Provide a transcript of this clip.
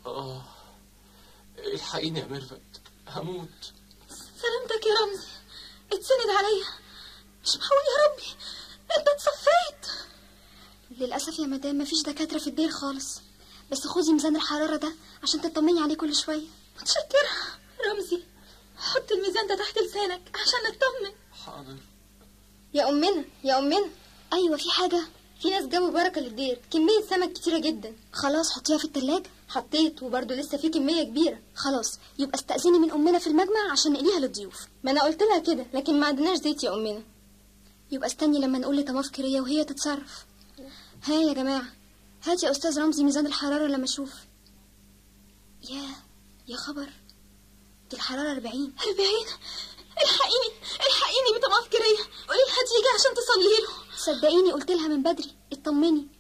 اه الحقيني يا ميرفت هموت سلامتك يا رمزي اتسند عليا مش معقول يا ربي انت اتصفيت للأسف يا مدام مفيش دكاترة في الدير خالص بس خدي ميزان الحرارة ده عشان تطمني عليه كل شوية متشكرة رمزي حط الميزان ده تحت لسانك عشان نطمن حاضر يا أمنا يا أمنا أيوة في حاجة في ناس جابوا بركة للدير كمية سمك كتيرة جدا خلاص حطيها في التلاجة حطيت وبرضه لسه في كمية كبيرة خلاص يبقى استأذني من أمنا في المجمع عشان نقليها للضيوف ما أنا قلت لها كده لكن ما عندناش زيت يا أمنا يبقى استني لما نقول لطماف كرية وهي تتصرف ها يا جماعة هات يا أستاذ رمزي ميزان الحرارة لما أشوف يا يا خبر دي الحرارة أربعين أربعين الحقيني الحقيني بطماف كرية قولي لها تيجي عشان تصلي له صدقيني قلت لها من بدري اطمني